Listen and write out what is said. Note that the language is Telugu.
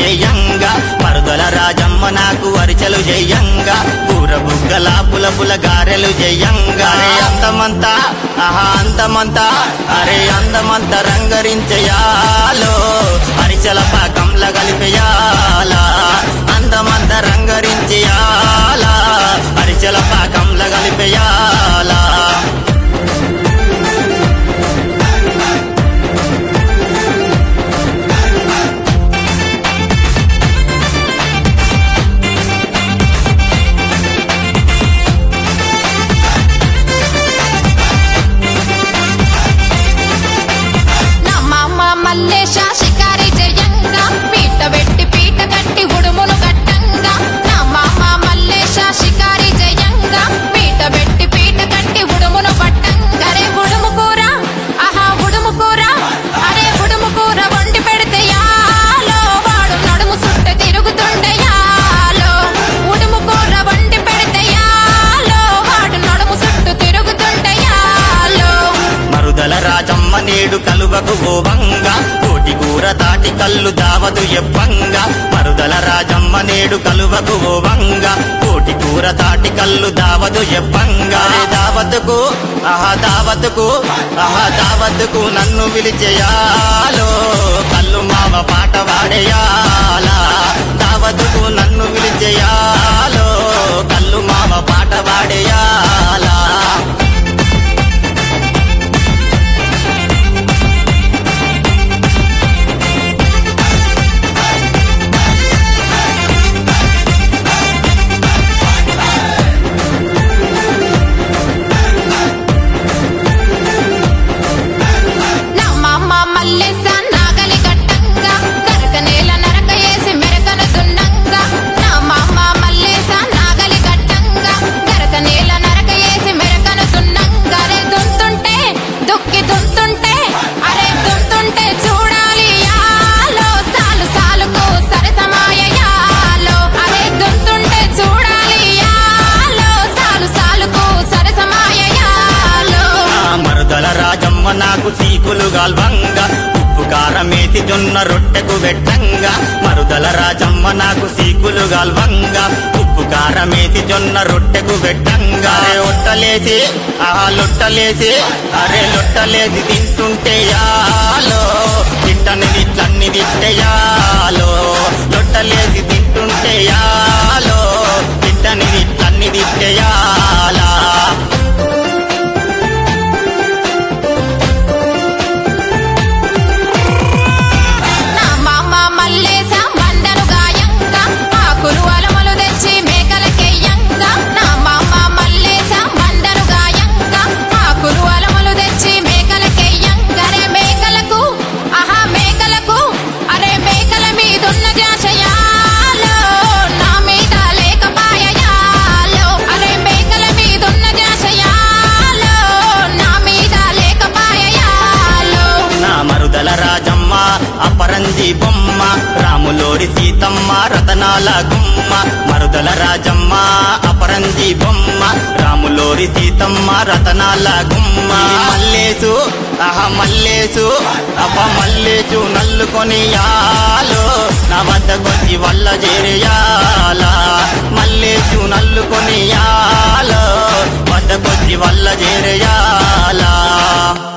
చేయంగా మరుదల రాజమ్మ నాకు వరిచలు చేయంగా కూర బుగ్గల పులపుల గారెలు చేయంగా అరే అందమంతా ఆహా అందమంతా అరే అందమంతా రంగరించయాలో అరిచల పాకంల కలిపేయాలా అందమంతా రంగరించయాలా అరిచల పాకంల కలిపేయాలా నా మామ మల్లేశ షికారి జయంగా పీట వెట్టి పీట కట్టి ఉడుమును కట్టంగా నా మామ మల్లేశ షికారి జయంగా పీట వెట్టి పీట కట్టి ఉడుమును పట్టంగా అరే ఉడుము కూర ఆహా ఉడుము కూర అరే ఉడుము కూర వండి పెడితే యాలో వాడు నడుము సుట్ట తిరుగుతుండే యాలో ఉడుము కూర వండి పెడితే యాలో వాడు నడుము సుట్టు తిరుగుతుండే యాలో మరుదల రాజమ్మ నేడు కలువకు గోవంగా కోటి కూర దాటి కళ్ళు దావదు ఎప్పంగా మరుదల రాజమ్మ నేడు కలువకు గోవంగా కోటి కూర దాటి కళ్ళు దావదు ఎప్పంగా అరే దావతుకు ఆహా దావతుకు ఆహా దావతుకు నన్ను పిలిచేయాలో కళ్ళు మావ పాట వాడేయాలా దావతుకు నన్ను పిలిచేయాలో కళ్ళు మావ పాట వాడేయాలా నా మామ మల్లెస నాగలి గట్టంగా కరక నేల నరక వేసి మెరకన దున్నంగా నా మామ మల్లెస నాగలి గట్టంగా కరక నేల నరక వేసి మెరకన దున్నంగా అరే దుంతుంటే దుక్కి దుంతుంటే అరే దుంతుంటే చూడాలి యాలో సాలు సాలుకు సరసమాయ యాలో అరే దుంతుంటే చూడాలి యాలో సాలు సాలుకు సరసమాయ యాలో ఆ మరుదల రాజమ్మ నాకు సీకులు గాల్వంగా ఉప్పు కారమేసి జొన్న రొట్టెకు వెట్టంగా మరుదల రాజమ్మ నాకు సీకులు గాల్వంగా ఉప్పు కారమేసి జొన్న రొట్టెకు వెట్టంగా అరే ఒట్టలేసి ఆహా లొట్టలేసి అరే లొట్టలేసి తింటుంటే యాలో తిట్టని తిట్లన్ని తిట్టయాలో లొట్టలేసి తింటుంటే యాలో తిట్టని తిట్లన్ని తిట్టయాలా నా మామ మల్లేశ బండను గాయంగా ఆకులు అలమలు తెచ్చి మేకలకెయ్యంగా నా మామ మల్లేశ బండను గాయంగా ఆకులు అలమలు తెచ్చి మేకలకెయ్యంగా అరే మేకలకు ఆహా మేకలకు అరే మేకల మీదున్న జాషయాలో నా మీద లేకపాయయాలో అరే మేకల మీదున్న జాషయాలో నా మీద లేకపాయయాలో నా మరుదల రాజమ్మ అపరంజి బొమ్మ రాములోరి సీతమ్మ రతనాల గుమ్మ మరుదల రాజమ్మ అపరంజి బొమ్మ రాములోరి సీతమ్మ రతనాల గుమ్మ మల్లేసు ఆహ మల్లేసు అప మల్లేసు నల్లుకొని యాలో నా వద్దకొచ్చి వల్ల చేరేయాలా మల్లేసు నల్లుకొని యాలో వద్దకొచ్చి వల్ల చేరేయాలా